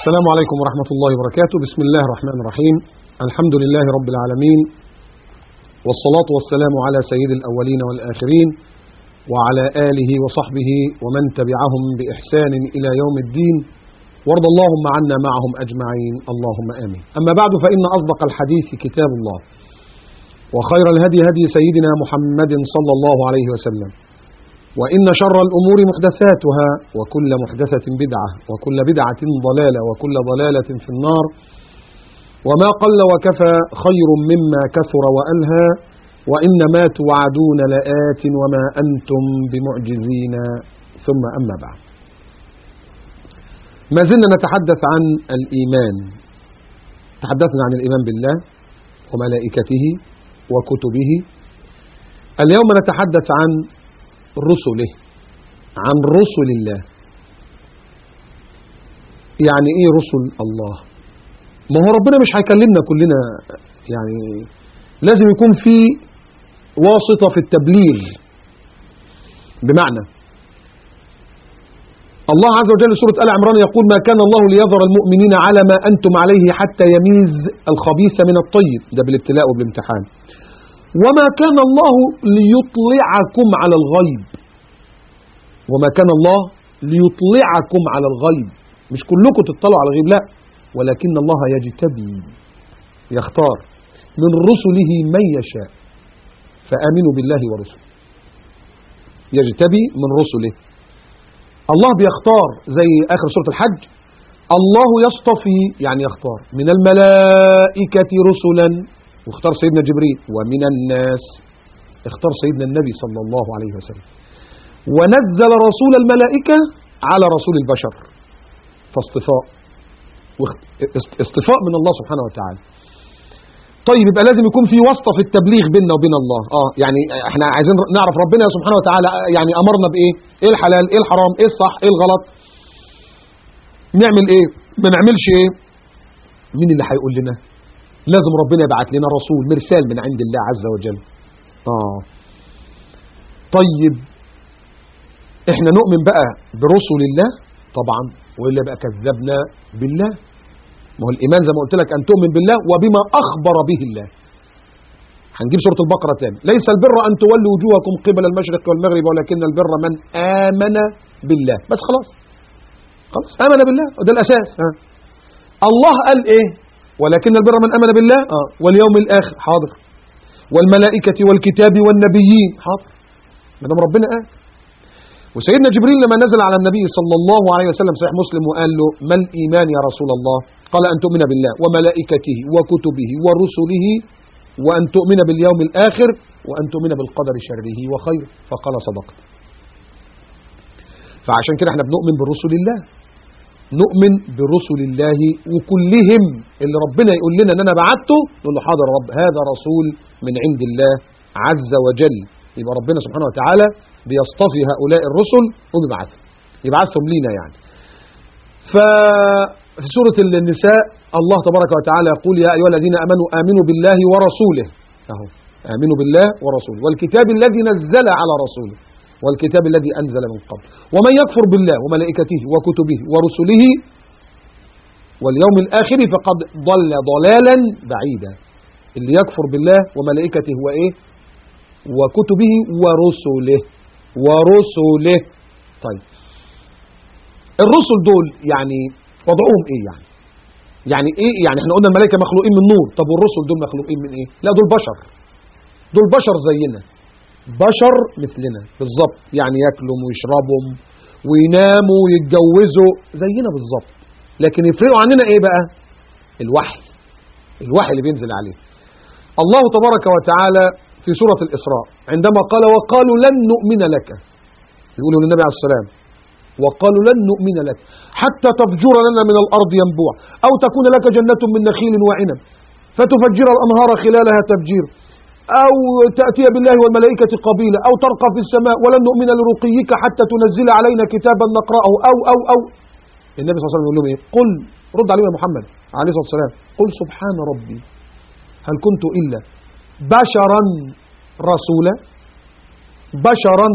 السلام عليكم ورحمة الله وبركاته بسم الله الرحمن الرحيم الحمد لله رب العالمين والصلاة والسلام على سيد الأولين والآخرين وعلى آله وصحبه ومن تبعهم بإحسان إلى يوم الدين وارض اللهم عنا معهم أجمعين اللهم آمين أما بعد فإن أصدق الحديث كتاب الله وخير الهدي هدي سيدنا محمد صلى الله عليه وسلم وإن شر الأمور محدثاتها وكل محدثة بدعة وكل بدعة ضلالة وكل ضلالة في النار وما قل وكفى خير مما كثر وألهى وإنما توعدون لآت وما أنتم بمعجزين ثم أما بعد ما زلنا نتحدث عن الإيمان تحدثنا عن الإيمان بالله وملائكته وكتبه اليوم نتحدث عن رسله عن رسل الله يعني ايه رسل الله ما هو ربنا مش هيكلمنا كلنا يعني لازم يكون في واسطة في التبليغ بمعنى الله عز وجل سورة آل عمران يقول ما كان الله ليظهر المؤمنين على ما أنتم عليه حتى يميز الخبيث من الطيب ده بالابتلاء وبالامتحان وما كان الله ليطلعكم على الغيب وما كان الله ليطلعكم على الغيب مش كلكم تطلعوا على الغيب لا ولكن الله يجتبي يختار من رسله من يشاء فآمنوا بالله ورسله يجتبي من رسله الله بيختار زي آخر سورة الحج الله يصطفي يعني يختار من الملائكة رسلا واختار سيدنا جبريل ومن الناس اختار سيدنا النبي صلى الله عليه وسلم ونزل رسول الملائكة على رسول البشر فاصطفاء اصطفاء من الله سبحانه وتعالى طيب يبقى لازم يكون في واسطة في التبليغ بيننا وبين الله اه يعني احنا عايزين نعرف ربنا سبحانه وتعالى يعني امرنا بايه ايه الحلال ايه الحرام ايه الصح ايه الغلط نعمل ايه ما نعملش ايه مين اللي هيقول لنا لازم ربنا يبعت لنا رسول مرسال من عند الله عز وجل آه طيب احنا نؤمن بقى برسل الله طبعا وإلا بقى كذبنا بالله ما هو الإيمان زي ما قلت لك أن تؤمن بالله وبما أخبر به الله هنجيب سورة البقرة تاني ليس البر أن تولوا وجوهكم قبل المشرق والمغرب ولكن البر من آمن بالله بس خلاص خلاص آمن بالله وده الأساس ها. الله قال إيه ولكن البر من أمن بالله آه. واليوم الآخر حاضر والملائكة والكتاب والنبيين حاضر ما دام ربنا قال وسيدنا جبريل لما نزل على النبي صلى الله عليه وسلم صحيح مسلم وقال له ما الإيمان يا رسول الله قال أن تؤمن بالله وملائكته وكتبه ورسله وأن تؤمن باليوم الآخر وأن تؤمن بالقدر شره وخيره فقال صدقت فعشان كده احنا بنؤمن برسل الله نؤمن برسل الله وكلهم اللي ربنا يقول لنا ان انا بعته نقول له حاضر يا رب هذا رسول من عند الله عز وجل يبقى ربنا سبحانه وتعالى بيصطفي هؤلاء الرسل وبيبعثهم يبعثهم لينا يعني ففي سورة النساء الله تبارك وتعالى يقول يا أيها الذين أمنوا آمنوا بالله ورسوله أهو آمنوا بالله ورسوله والكتاب الذي نزل على رسوله والكتاب الذي أنزل من قبل ومن يكفر بالله وملائكته وكتبه ورسله واليوم الآخر فقد ضل ضلالا بعيدا اللي يكفر بالله وملائكته وإيه وكتبه ورسله ورسله طيب الرسل دول يعني وضعهم ايه يعني يعني ايه يعني احنا قلنا الملائكه مخلوقين من نور طب والرسل دول مخلوقين من ايه لا دول بشر دول بشر زينا بشر مثلنا بالظبط يعني ياكلوا ويشربوا ويناموا ويتجوزوا زينا بالظبط لكن يفرقوا عننا ايه بقى الوحي الوحي اللي بينزل عليه الله تبارك وتعالى في سورة الإسراء عندما قال وقالوا لن نؤمن لك يقولوا للنبي عليه السلام وقالوا لن نؤمن لك حتى تفجر لنا من الأرض ينبوع أو تكون لك جنة من نخيل وعنب فتفجر الأنهار خلالها تفجير أو تأتي بالله والملائكة قبيلة أو ترقى في السماء ولن نؤمن لرقيك حتى تنزل علينا كتابا نقرأه أو أو أو النبي صلى الله عليه وسلم يقول لهم إيه قل رد عليه يا محمد عليه الصلاة والسلام قل سبحان ربي هل كنت إلا بشرا رسولا بشرا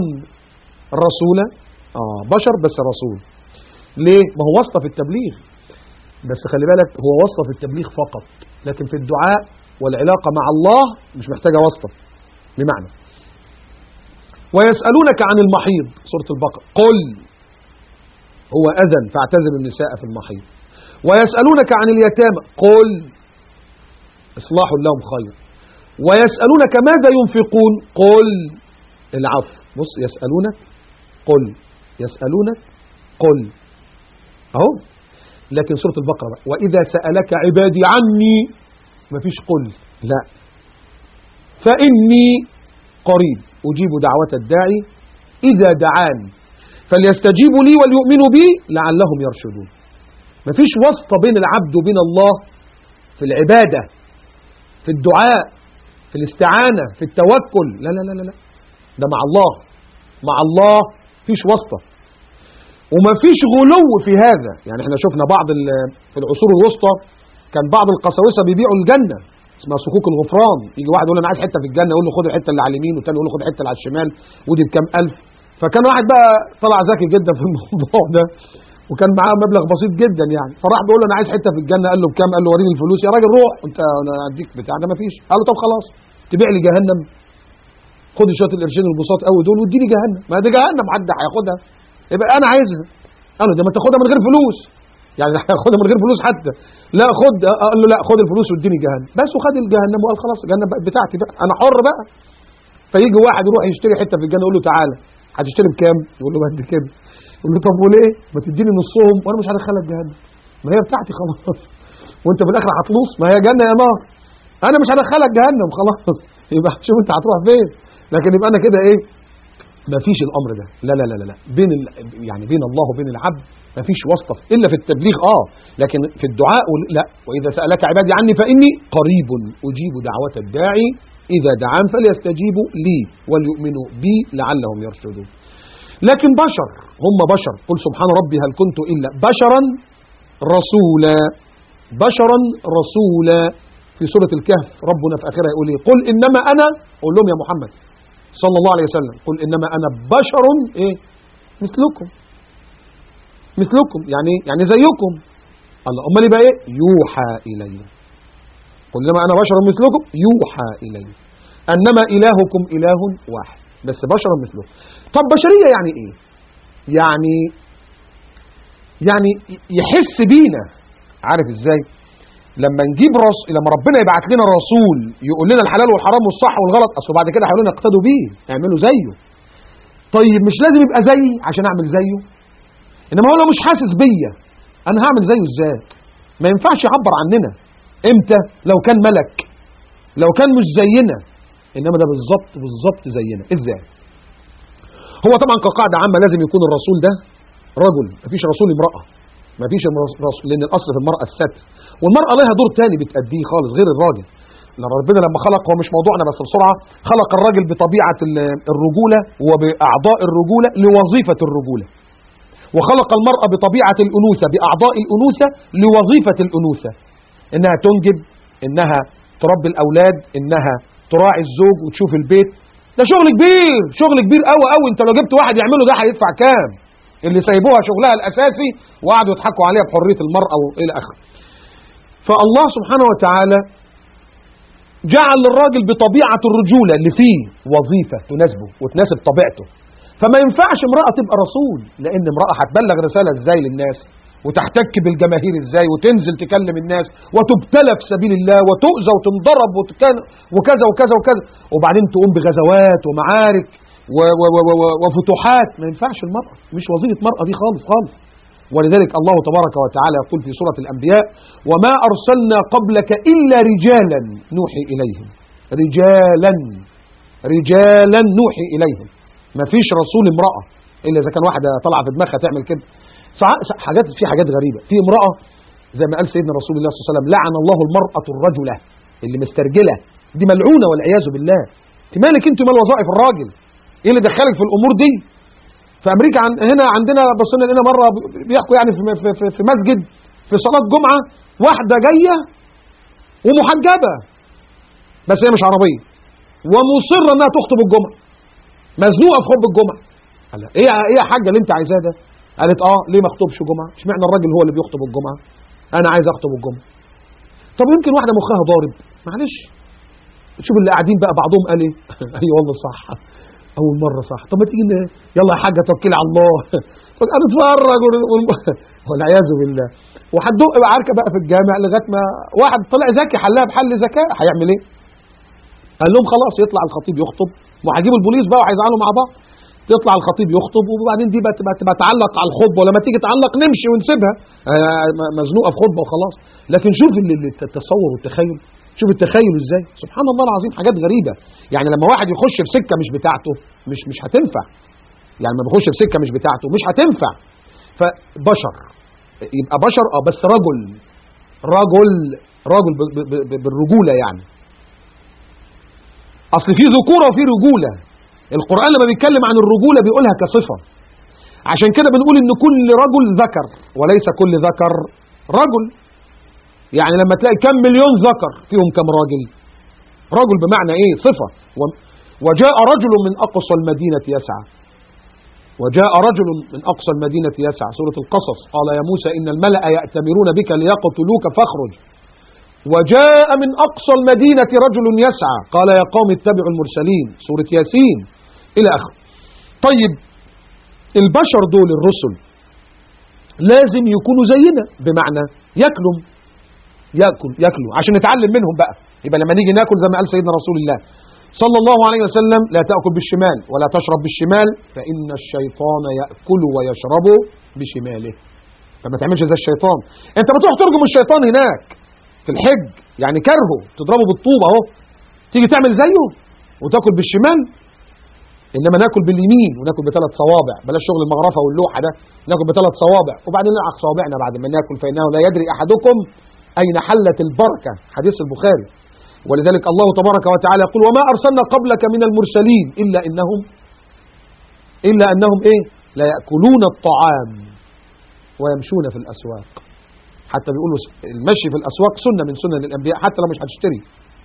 رسولا آه بشر بس رسول ليه ما هو واسطة في التبليغ بس خلي بالك هو واسطة في التبليغ فقط لكن في الدعاء والعلاقة مع الله مش محتاجة واسطة بمعنى ويسألونك عن المحيض سورة البقرة قل هو أذن فاعتزل النساء في المحيض ويسألونك عن اليتامى قل إصلاح لهم خير ويسألونك ماذا ينفقون قل العفو بص يسألونك قل يسألونك قل أهو لكن سورة البقرة بقى وإذا سألك عبادي عني مفيش قل لا فإني قريب أجيب دعوة الداعي إذا دعاني فليستجيبوا لي وليؤمنوا بي لعلهم يرشدون مفيش واسطة بين العبد وبين الله في العبادة في الدعاء في الاستعانة في التوكل لا لا لا لا, لا. ده مع الله مع الله فيش واسطة ومفيش غلو في هذا يعني احنا شفنا بعض في العصور الوسطى كان بعض القساوسة بيبيعوا الجنة اسمها صكوك الغفران يجي واحد يقول انا عايز حته في الجنه يقول له خد الحته اللي على اليمين والتاني يقول له خد الحته اللي على الشمال ودي بكام الف فكان واحد بقى طلع ذكي جدا في الموضوع ده وكان معاه مبلغ بسيط جدا يعني فراح بيقول له انا عايز حته في الجنه قال له بكام قال له وريني الفلوس يا راجل روح انت انا اديك بتاع ده مفيش قال له طب خلاص تبيع لي جهنم خد شويه القرشين البساط قوي دول واديني جهنم ما دي جهنم حد هياخدها يبقى انا عايزها قال له ده ما تاخدها من غير فلوس يعني هياخدها من غير فلوس حتى لا خد قال له لا خد الفلوس واديني جهنم بس وخد الجهنم وقال خلاص الجهنم بقت بتاعتي بقى انا حر بقى فيجي واحد يروح يشتري حته في الجنه يقول له تعالى هتشتري بكام يقول له قد كده يقول له طب وليه ما تديني نصهم وانا مش هدخلك جهنم ما هي بتاعتي خلاص وانت في الاخر هتلوص ما هي جنه يا نار انا مش هدخلك جهنم خلاص يبقى شوف انت هتروح فين لكن يبقى انا كده ايه ما فيش الامر ده لا لا لا لا بين ال... يعني بين الله وبين العبد ما فيش واسطه الا في التبليغ اه لكن في الدعاء لا واذا سالك عبادي عني فاني قريب اجيب دعوه الداعي اذا دعان فليستجيبوا لي وليؤمنوا بي لعلهم يرشدون لكن بشر هم بشر قل سبحان ربي هل كنت الا بشرا رسولا بشرا رسولا في سوره الكهف ربنا في اخرها يقول ايه قل انما انا قول لهم يا محمد صلى الله عليه وسلم قل إنما أنا بشر إيه مثلكم مثلكم يعني يعني زيكم الله أمال يبقى إيه يوحى إلي قل إنما أنا بشر مثلكم يوحى إلي أنما إلهكم إله واحد بس بشر مثلكم طب بشرية يعني إيه يعني يعني يحس بينا عارف إزاي لما نجيب رس... لما ربنا يبعت لنا رسول يقول لنا الحلال والحرام والصح والغلط اصل بعد كده هيقول لنا اقتدوا بيه اعملوا زيه طيب مش لازم يبقى زيي عشان اعمل زيه انما هو لو مش حاسس بيا انا هعمل زيه ازاي ما ينفعش يعبر عننا امتى لو كان ملك لو كان مش زينا انما ده بالظبط بالظبط زينا ازاي هو طبعا كقاعده عامه لازم يكون الرسول ده رجل مفيش رسول امراه مفيش رسول لان الاصل في المراه الستر والمرأة لها دور تاني بتأديه خالص غير الراجل لأن ربنا لما خلق هو مش موضوعنا بس بسرعة خلق الراجل بطبيعة الرجولة وبأعضاء الرجولة لوظيفة الرجولة وخلق المرأة بطبيعة الأنوثة بأعضاء الأنوثة لوظيفة الأنوثة إنها تنجب إنها تربي الأولاد إنها تراعي الزوج وتشوف البيت ده شغل كبير شغل كبير قوي قوي انت لو جبت واحد يعمله ده هيدفع كام اللي سايبوها شغلها الاساسي وقعدوا يضحكوا عليها بحريه المراه والى اخره فالله سبحانه وتعالى جعل للراجل بطبيعة الرجولة اللي فيه وظيفة تناسبه وتناسب طبيعته فما ينفعش امرأة تبقى رسول لأن امرأة هتبلغ رسالة ازاي للناس وتحتك بالجماهير ازاي وتنزل تكلم الناس وتبتلى في سبيل الله وتؤذى وتنضرب وكذا وكذا وكذا وبعدين تقوم بغزوات ومعارك وفتوحات ما ينفعش المرأة مش وظيفة مرأة دي خالص خالص ولذلك الله تبارك وتعالى يقول في سورة الأنبياء وما أرسلنا قبلك إلا رجالا نوحي إليهم رجالا رجالا نوحي إليهم ما فيش رسول امرأة إلا إذا كان واحدة طالعة في دماغها تعمل كده حاجات في حاجات غريبة في امرأة زي ما قال سيدنا رسول الله صلى الله عليه وسلم لعن الله المرأة الرجلة اللي مسترجلة دي ملعونة والعياذ بالله انت مالك انت مال وظائف الراجل ايه اللي دخلك في الامور دي في امريكا عن هنا عندنا بصينا لنا مره بيحكوا يعني في في في مسجد في صلاه جمعه واحده جايه ومحجبه بس هي مش عربيه ومصره انها تخطب الجمعه مزنوقه في خطبه الجمعه قال ايه ايه يا حاجه اللي انت عايزاه ده قالت اه ليه ما اخطبش جمعه اشمعنى الراجل هو اللي بيخطب الجمعه انا عايز اخطب الجمعه طب يمكن واحده مخها ضارب معلش شوف اللي قاعدين بقى بعضهم قال ايه اي والله صح اول مره صح طب ما تيجي ن- يلا يا حاجه توكلي على الله انا اتفرج ون- ون- والعياذ بالله وهتدق بقى عركه بقى في الجامع لغايه ما واحد طلع ذكي حلها بحل ذكاء هيعمل ايه؟ قال لهم خلاص يطلع الخطيب يخطب وهيجيبوا البوليس بقى وهيزعلوا مع بعض تطلع الخطيب يخطب وبعدين دي بقى تبقى تبقى تعلق على الخطبه ولما تيجي تعلق نمشي ونسيبها آه، م- مزنوقه في خطبه وخلاص لكن شوف ال- ال- التصور والتخيل شوف التخيل ازاي سبحان الله العظيم حاجات غريبه يعني لما واحد يخش في سكه مش بتاعته مش مش هتنفع يعني لما بيخش في سكه مش بتاعته مش هتنفع فبشر يبقى بشر اه بس رجل رجل رجل ب- ب- ب- بالرجوله يعني اصل في ذكوره وفي رجوله القران لما بيتكلم عن الرجوله بيقولها كصفه عشان كده بنقول ان كل رجل ذكر وليس كل ذكر رجل يعني لما تلاقي كم مليون ذكر فيهم كم راجل رجل بمعنى ايه صفه و- وجاء رجل من اقصى المدينه يسعى وجاء رجل من أقصى المدينة يسعى سورة القصص قال يا موسى إن الملأ يأتمرون بك ليقتلوك فاخرج وجاء من أقصى المدينة رجل يسعى قال يا قوم اتبعوا المرسلين سورة ياسين إلى آخره طيب البشر دول الرسل لازم يكونوا زينا بمعنى ياكلوا ياكل ياكلوا عشان نتعلم منهم بقى يبقى لما نيجي ناكل زي ما قال سيدنا رسول الله صلى الله عليه وسلم لا تأكل بالشمال ولا تشرب بالشمال فإن الشيطان يأكل ويشرب بشماله فما تعملش زي الشيطان انت بتروح ترجم الشيطان هناك في الحج يعني كرهه تضربه بالطوب اهو تيجي تعمل زيه وتاكل بالشمال انما ناكل باليمين وناكل بثلاث صوابع بلاش شغل المغرفه واللوحه ده ناكل بثلاث صوابع وبعدين نلعق صوابعنا بعد ما ناكل فانه لا يدري احدكم اين حلت البركه حديث البخاري ولذلك الله تبارك وتعالى يقول وما ارسلنا قبلك من المرسلين الا انهم الا انهم ايه لا ياكلون الطعام ويمشون في الاسواق حتى بيقولوا المشي في الاسواق سنه من سنن الانبياء حتى لو مش هتشتري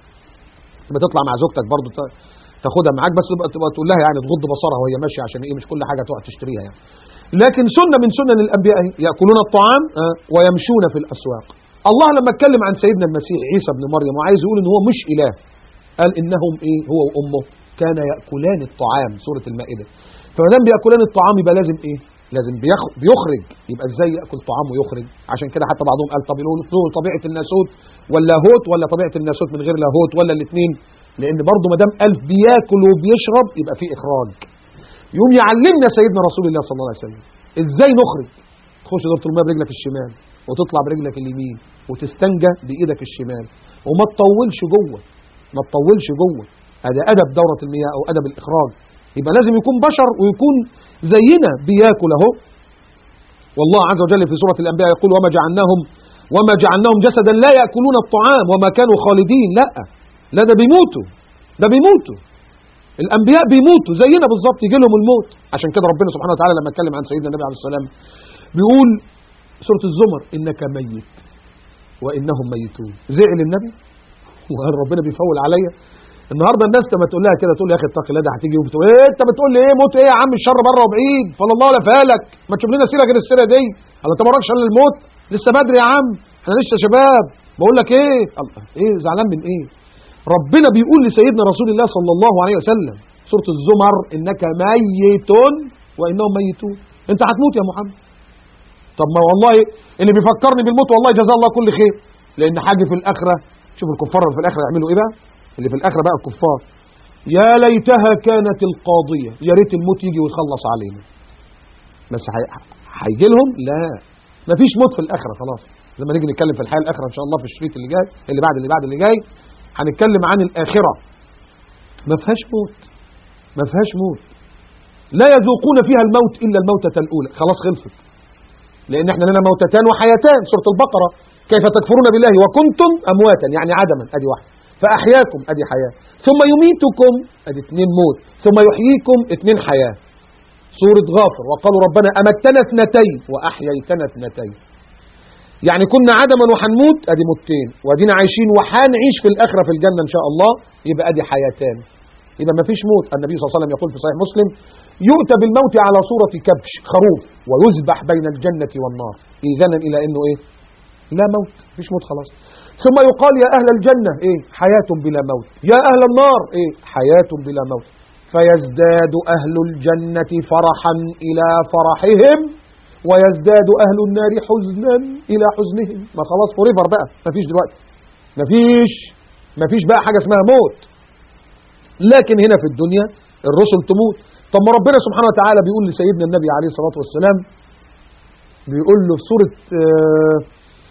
لما تطلع مع زوجتك برضو ت- تاخدها معاك بس تبقى, تبقى تقول لها يعني تغض بصرها وهي ماشيه عشان ايه مش كل حاجه تقعد تشتريها يعني لكن سنه من سنن الانبياء اهي، ياكلون الطعام آه، ويمشون في الاسواق الله لما اتكلم عن سيدنا المسيح عيسى ابن مريم وعايز يقول ان هو مش اله قال انهم ايه هو وامه كان ياكلان الطعام سوره المائده فما دام بياكلان الطعام يبقى لازم ايه لازم بيخ- بيخرج يبقى ازاي ياكل طعام ويخرج عشان كده حتى بعضهم قال طب يقولوا طبيعه الناسوت ولا هوت ولا طبيعه الناسوت من غير لاهوت ولا الاثنين لان برضه ما دام قال بياكل وبيشرب يبقى في اخراج يقوم يعلمنا سيدنا رسول الله صلى الله عليه وسلم ازاي نخرج تخش دورة الماء برجلك الشمال وتطلع برجلك اليمين وتستنجى بايدك الشمال وما تطولش جوه ما تطولش جوه هذا ادب دوره المياه او ادب الاخراج يبقى لازم يكون بشر ويكون زينا بياكل اهو والله عز وجل في سوره الانبياء يقول وما جعلناهم وما جعلناهم جسدا لا ياكلون الطعام وما كانوا خالدين لا لا ده بيموتوا ده بيموتوا الانبياء بيموتوا زينا بالظبط يجي لهم الموت عشان كده ربنا سبحانه وتعالى لما اتكلم عن سيدنا النبي عليه السلام بيقول سوره الزمر انك ميت وانهم ميتون زعل النبي وقال ربنا بيفول عليا النهارده الناس لما تقول لها كده تقول يا اخي اتق الله ده هتيجي وبتقول ايه انت بتقول لي ايه موت ايه يا عم الشر بره وبعيد فلا الله ولا فالك ما تشوف لنا سيره غير السيره دي الله انت مراكش الا الموت لسه بدري يا عم احنا لسه شباب بقول لك ايه الله ايه زعلان من ايه ربنا بيقول لسيدنا رسول الله صلى الله عليه وسلم سوره الزمر انك ميت وانهم ميتون انت هتموت يا محمد طب ما والله اللي بيفكرني بالموت والله جزاه الله كل خير لان حاجه في الاخره شوف الكفار اللي في الاخره يعملوا ايه بقى اللي في الاخره بقى الكفار يا ليتها كانت القاضيه يا ريت الموت يجي ويخلص علينا بس هي- هيجي لهم لا مفيش موت في الاخره خلاص لما نيجي نتكلم في الحياه الاخره ان شاء الله في الشريط اللي جاي اللي بعد اللي بعد اللي جاي هنتكلم عن الاخره ما فيهاش موت ما فيهاش موت لا يذوقون فيها الموت الا الموتة الاولى خلاص خلصت لان احنا لنا موتتان وحياتان سوره البقره كيف تكفرون بالله وكنتم امواتا يعني عدما ادي واحده فاحياكم ادي حياه ثم يميتكم ادي اثنين موت ثم يحييكم اثنين حياه سوره غافر وقالوا ربنا امتنا اثنتين واحييتنا اثنتين يعني كنا عدما وحنموت ادي موتين وادينا عايشين وحنعيش في الاخره في الجنه ان شاء الله يبقى ادي حياتان يبقى ما فيش موت النبي صلى الله عليه وسلم يقول في صحيح مسلم يؤتى بالموت على صورة كبش خروف ويذبح بين الجنة والنار إذنا إلى إنه إيه لا موت مفيش موت خلاص ثم يقال يا أهل الجنة إيه حياة بلا موت يا أهل النار إيه حياة بلا موت فيزداد أهل الجنة فرحا إلى فرحهم ويزداد أهل النار حزنا إلى حزنهم ما خلاص فوريفر بقى مفيش دلوقتي مفيش مفيش بقى حاجة اسمها موت لكن هنا في الدنيا الرسل تموت طب ما ربنا سبحانه وتعالى بيقول لسيدنا النبي عليه الصلاة والسلام بيقول له في سورة آه،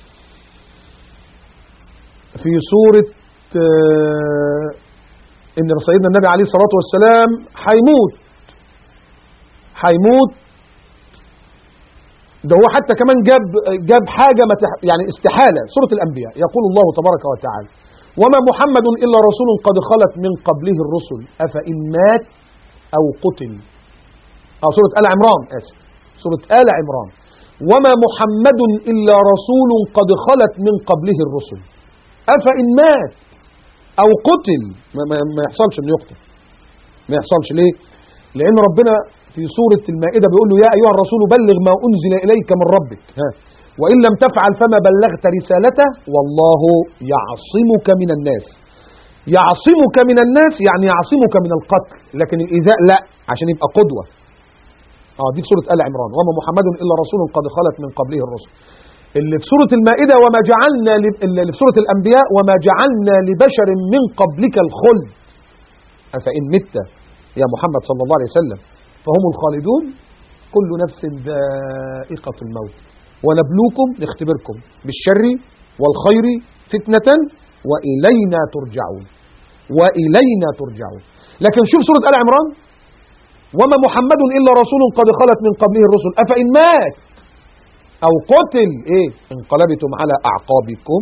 في سورة آه، إن سيدنا النبي عليه الصلاة والسلام هيموت هيموت ده هو حتى كمان جاب جاب حاجة ما تح يعني استحالة سورة الأنبياء يقول الله تبارك وتعالى وما محمد إلا رسول قد خلت من قبله الرسل أفإن مات أو قتل أو سورة آل عمران آسف سورة آل عمران وما محمد إلا رسول قد خلت من قبله الرسل أفإن مات أو قتل ما, ما, ما يحصلش إنه يقتل ما يحصلش ليه؟ لأن ربنا في سورة المائدة بيقول له يا أيها الرسول بلغ ما أنزل إليك من ربك ها وإن لم تفعل فما بلغت رسالته والله يعصمك من الناس يعصمك من الناس يعني يعصمك من القتل لكن الإيذاء لا عشان يبقى قدوة اه دي في سورة آل عمران وما محمد إلا رسول قد خلت من قبله الرسل اللي في سورة المائدة وما جعلنا ل- اللي في سورة الأنبياء وما جعلنا لبشر من قبلك الخلد أفإن مت يا محمد صلى الله عليه وسلم فهم الخالدون كل نفس ذائقة الموت ونبلوكم نختبركم بالشر والخير فتنة وإلينا ترجعون وإلينا ترجعون لكن شوف سورة آل عمران وما محمد إلا رسول قد خلت من قبله الرسل أفإن مات أو قتل إيه انقلبتم على أعقابكم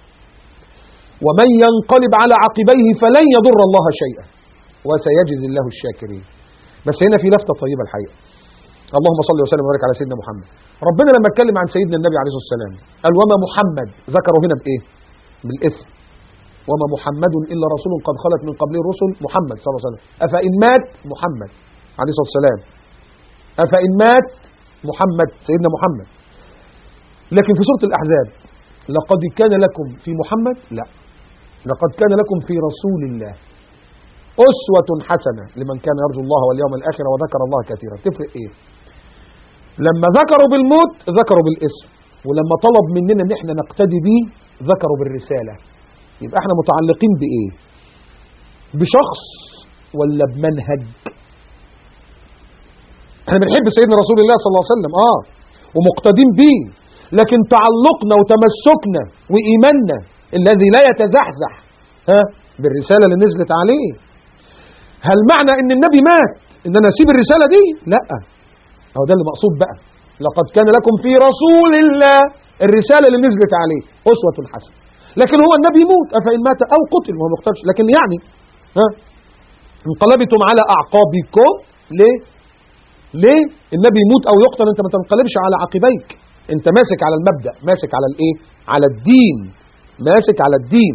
ومن ينقلب على عقبيه فلن يضر الله شيئا وسيجزي الله الشاكرين بس هنا في لفتة طيبة الحقيقة اللهم صل وسلم وبارك على سيدنا محمد ربنا لما اتكلم عن سيدنا النبي عليه الصلاة والسلام قال وما محمد ذكره هنا بإيه بالاسم وما محمد إلا رسول قد خلت من قبله الرسل محمد صلى الله عليه وسلم أفإن مات محمد عليه الصلاة والسلام أفإن مات محمد سيدنا محمد لكن في سورة الأحزاب لقد كان لكم في محمد لا لقد كان لكم في رسول الله أسوة حسنة لمن كان يرجو الله واليوم الآخر وذكر الله كثيرا تفرق إيه لما ذكروا بالموت ذكروا بالاسم ولما طلب مننا ان احنا نقتدي بيه ذكروا بالرسالة يبقى احنا متعلقين بإيه بشخص ولا بمنهج احنا بنحب سيدنا رسول الله صلى الله عليه وسلم اه ومقتدين بيه لكن تعلقنا وتمسكنا وإيماننا الذي لا يتزحزح ها بالرسالة اللي نزلت عليه هل معنى ان النبي مات ان انا اسيب الرسالة دي لا هو ده اللي مقصود بقى لقد كان لكم في رسول الله الرسالة اللي نزلت عليه أسوة حسنة لكن هو النبي يموت أفإن مات أو قتل وهو مختارش لكن يعني ها انقلبتم على أعقابكم ليه ليه النبي يموت أو يقتل أنت ما تنقلبش على عقبيك أنت ماسك على المبدأ ماسك على الإيه على الدين ماسك على الدين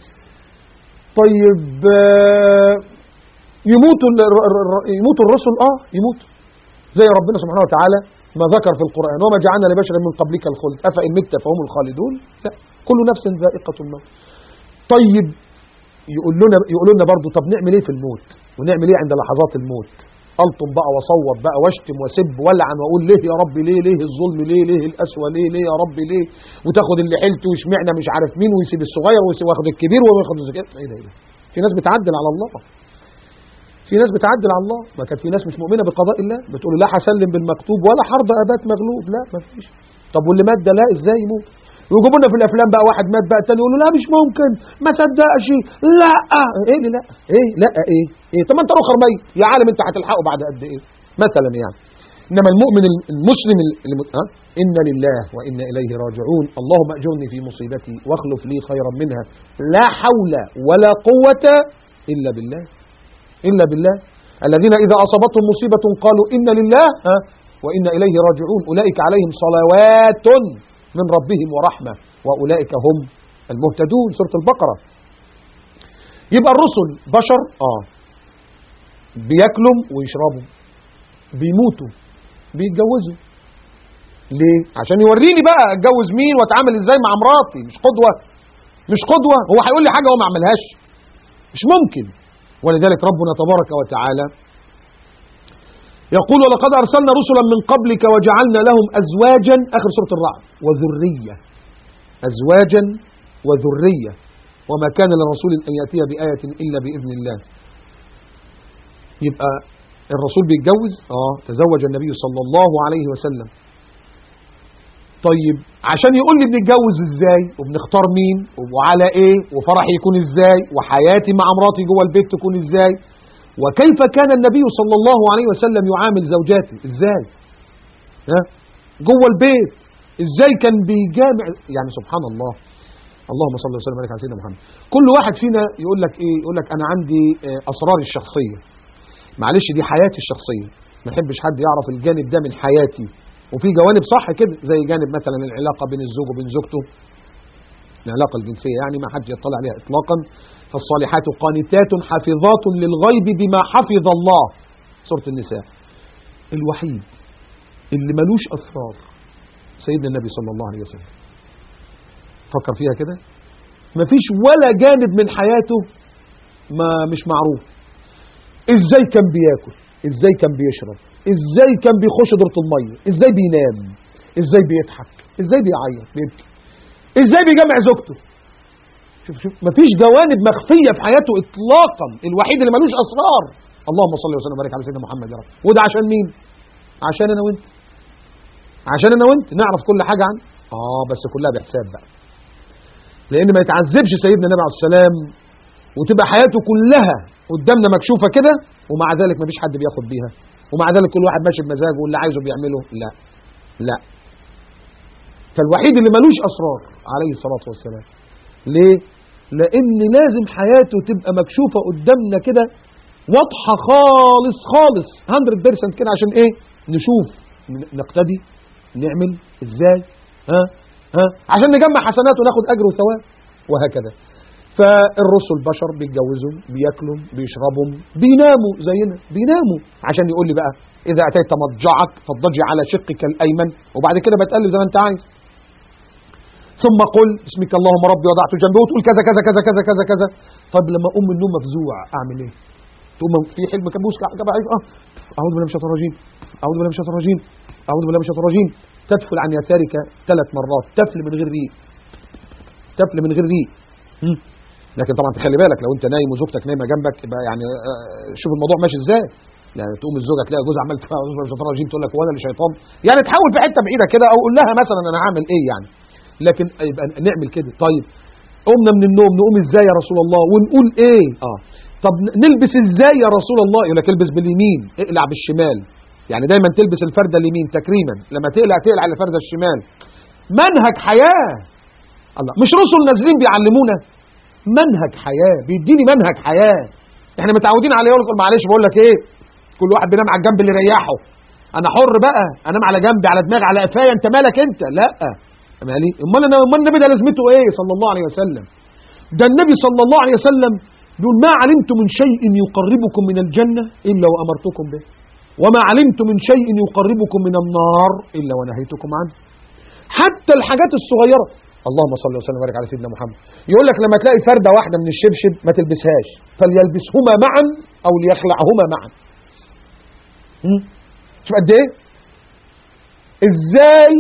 طيب آه، يموت يموت الرسل اه يموت زي ربنا سبحانه وتعالى ما ذكر في القرآن وما جعلنا لبشر من قبلك الخلد أفإن مت فهم الخالدون لا كل نفس ذائقة الموت طيب يقول لنا يقول لنا برضه طب نعمل ايه في الموت ونعمل ايه عند لحظات الموت الطم بقى واصوت بقى واشتم واسب ولعن واقول ليه يا رب ليه ليه الظلم ليه ليه القسوه ليه ليه يا رب ليه وتاخد اللي حيلته واشمعنى مش عارف مين ويسيب الصغير ويسيب واخد الكبير وياخد الصغير ايه ده ايه ده في ناس بتعدل على الله في ناس بتعدل على الله ما كان في ناس مش مؤمنه بقضاء الله بتقول لا هسلم بالمكتوب ولا حرب ابات مغلوب لا ما فيش طب واللي مات ده لا ازاي يموت ويجيبوا لنا في الافلام بقى واحد مات بقى التاني يقول له لا مش ممكن ما صدقش لا ايه اللي لا ايه لا ايه ايه طب ما انت اخر ميت يا عالم انت هتلحقه بعد قد ايه مثلا يعني انما المؤمن المسلم اللي ها انا لله وانا اليه راجعون اللهم اجرني في مصيبتي واخلف لي خيرا منها لا حول ولا قوه الا بالله الا بالله الذين اذا اصابتهم مصيبه قالوا انا لله ها وانا اليه راجعون اولئك عليهم صلوات من ربهم ورحمة وأولئك هم المهتدون سورة البقرة يبقى الرسل بشر آه بياكلوا ويشربوا بيموتوا بيتجوزوا ليه عشان يوريني بقى اتجوز مين واتعامل ازاي مع مراتي مش قدوه مش قدوه هو هيقول لي حاجه هو ما عملهاش مش ممكن ولذلك ربنا تبارك وتعالى يقول ولقد أرسلنا رسلا من قبلك وجعلنا لهم أزواجا آخر سورة الرعد وذرية أزواجا وذرية وما كان لرسول أن يأتي بآية إلا بإذن الله يبقى الرسول بيتجوز اه تزوج النبي صلى الله عليه وسلم طيب عشان يقول لي بنتجوز ازاي وبنختار مين وعلى ايه وفرحي يكون ازاي وحياتي مع مراتي جوه البيت تكون ازاي وكيف كان النبي صلى الله عليه وسلم يعامل زوجاته ازاي ها جوه البيت ازاي كان بيجامع يعني سبحان الله اللهم صل وسلم عليك على سيدنا محمد كل واحد فينا يقول لك ايه يقول لك انا عندي آه، اسراري الشخصيه معلش دي حياتي الشخصيه ما احبش حد يعرف الجانب ده من حياتي وفي جوانب صح كده زي جانب مثلا العلاقه بين الزوج وبين زوجته العلاقه الجنسيه يعني ما حد يطلع عليها اطلاقا فالصالحات قانتات حافظات للغيب بما حفظ الله سوره النساء الوحيد اللي ملوش اسرار سيدنا النبي صلى الله عليه وسلم فكر فيها كده مفيش ولا جانب من حياته ما مش معروف ازاي كان بياكل ازاي كان بيشرب ازاي كان بيخش دورة المية ازاي بينام ازاي بيضحك ازاي بيعيط بيبكي ازاي بيجمع زوجته شوف شوف مفيش جوانب مخفية في حياته اطلاقا الوحيد اللي ملوش اسرار اللهم صل وسلم وبارك على سيدنا محمد يا رب وده عشان مين عشان انا وانت عشان انا وانت نعرف كل حاجة عنه اه بس كلها بحساب بقى لان ما يتعذبش سيدنا النبي عليه السلام وتبقى حياته كلها قدامنا مكشوفة كده ومع ذلك مفيش حد بياخد بيها ومع ذلك كل واحد ماشي بمزاجه واللي عايزه بيعمله لا لا فالوحيد اللي ملوش أسرار عليه الصلاة والسلام ليه؟ لأن لازم حياته تبقى مكشوفة قدامنا كده واضحة خالص خالص 100% كده عشان ايه؟ نشوف ن- نقتدي نعمل ازاي ها ها عشان نجمع حسنات وناخد اجر وثواب وهكذا فالرسل بشر بيتجوزوا بياكلوا بيشربوا بيناموا زينا بيناموا عشان يقول لي بقى اذا اتيت مضجعك فاضطجع على شقك الايمن وبعد كده بتقلب زي ما انت عايز ثم قل بسمك اللهم ربي وضعت جنبي وتقول كذا كذا كذا كذا كذا كذا طب لما اقوم من النوم مفزوع اعمل ايه تقوم في حلم كابوس كده عايز اه اعوذ بالله من الشيطان الرجيم اعوذ بالله من الشيطان الرجيم اعوذ بالله من الشيطان الرجيم تدفل عن يسارك ثلاث مرات تفل من غير ريق تفل من غير ريق هم. لكن طبعا تخلي بالك لو انت نايم وزوجتك نايمه جنبك يبقى يعني آه، شوف الموضوع ماشي ازاي يعني تقوم الزوجه تلاقي جوزها عمال تقول أعوذ بالله من الشيطان الرجيم تقول لك هو انا اللي شيطان يعني تحاول في حته بعيده كده او قول لها مثلا انا هعمل ايه يعني لكن يبقى نعمل كده طيب قمنا من النوم نقوم ازاي يا رسول الله ونقول ايه اه طب نلبس ازاي يا رسول الله يقول لك البس باليمين اقلع بالشمال يعني دايما تلبس الفرده اليمين تكريما لما تقلع تقلع على الفرده الشمال منهج حياه الله مش رسل نازلين بيعلمونا منهج حياه بيديني منهج حياه احنا متعودين عليه يقول لك معلش بقول لك ايه كل واحد بينام على الجنب اللي يريحه انا حر بقى انام على جنبي على دماغي على قفايا انت مالك انت لا مالي امال انا امال النبي ده لازمته ايه صلى الله عليه وسلم ده النبي صلى الله عليه وسلم بيقول ما علمت من شيء يقربكم من الجنة إلا وأمرتكم به وما علمت من شيء يقربكم من النار إلا ونهيتكم عنه حتى الحاجات الصغيرة اللهم صل وسلم وبارك على سيدنا محمد يقول لك لما تلاقي فردة واحدة من الشبشب ما تلبسهاش فليلبسهما معا أو ليخلعهما معا هم؟ شوف قد ايه ازاي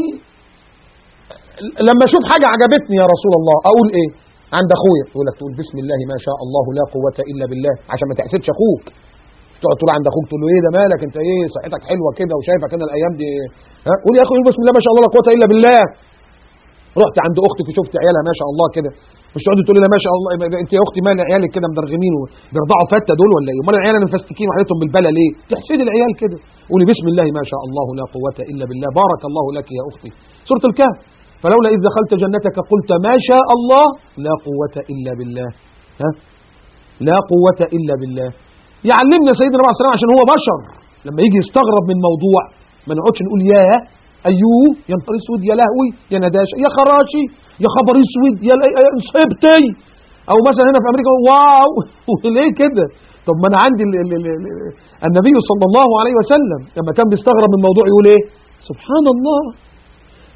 لما اشوف حاجة عجبتني يا رسول الله اقول ايه عند اخويا يقول لك تقول بسم الله ما شاء الله لا قوة الا بالله عشان ما تحسدش اخوك تقعد تقول عند اخوك تقول له ايه ده مالك انت ايه صحتك حلوه كده وشايفك انا الايام دي ها قول يا اخي قول بسم الله ما شاء الله لا قوه الا بالله رحت عند اختك وشفت عيالها ما شاء الله كده مش تقعدي تقولي لها ما شاء الله انت يا اختي مال عيالك كده مدرغمين وبيرضعوا فته دول ولا ايه امال العيال مفستكين وحالتهم بالبلا ليه تحسدي العيال كده قولي بسم الله ما شاء الله لا قوه الا بالله بارك الله لك يا اختي سوره الكهف فلولا اذ دخلت جنتك قلت ما شاء الله لا قوه الا بالله ها لا قوه الا بالله يعلمنا سيدنا النبي عليه الصلاه والسلام عشان هو بشر لما يجي يستغرب من موضوع ما نقعدش نقول ياه ايوه يا نهار اسود يا لهوي يا نداشة يا خراشي يا خبر اسود يا ل- يا صيبتي او مثلا هنا في امريكا واو ليه كده طب ما انا عندي ال ال ال ال النبي صلى الله عليه وسلم لما كان بيستغرب من موضوع يقول ايه سبحان الله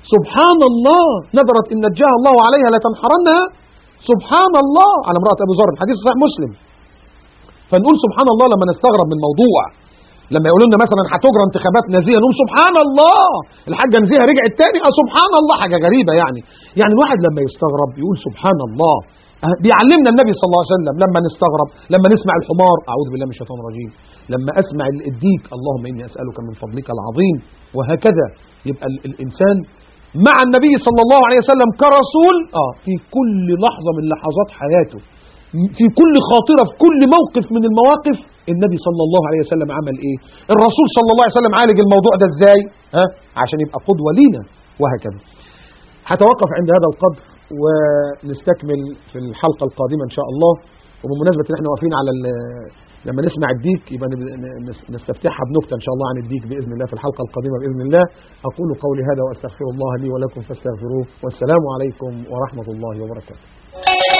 سبحان الله نذرت إن نجاها الله عليها لتنحرنها سبحان الله على امرأة أبو ذر الحديث صحيح مسلم فنقول سبحان الله لما نستغرب من موضوع لما يقولوا لنا مثلا هتجرى انتخابات نزيهه نقول سبحان الله الحاجه نزيهه رجعت تاني اه سبحان الله حاجه غريبه يعني يعني الواحد لما يستغرب يقول سبحان الله أه، بيعلمنا النبي صلى الله عليه وسلم لما نستغرب لما نسمع الحمار اعوذ بالله من الشيطان الرجيم لما اسمع الديك اللهم اني اسالك من فضلك العظيم وهكذا يبقى ال- الانسان مع النبي صلى الله عليه وسلم كرسول اه في كل لحظه من لحظات حياته في كل خاطرة في كل موقف من المواقف النبي صلى الله عليه وسلم عمل ايه الرسول صلى الله عليه وسلم عالج الموضوع ده ازاي ها عشان يبقى قدوة لينا وهكذا هتوقف عند هذا القدر ونستكمل في الحلقة القادمة ان شاء الله وبمناسبة ان احنا واقفين على ال- لما نسمع الديك يبقى نب- نس- نستفتحها بنكتة ان شاء الله عن الديك بإذن الله في الحلقة القادمة بإذن الله أقول قولي هذا وأستغفر الله لي ولكم فاستغفروه والسلام عليكم ورحمة الله وبركاته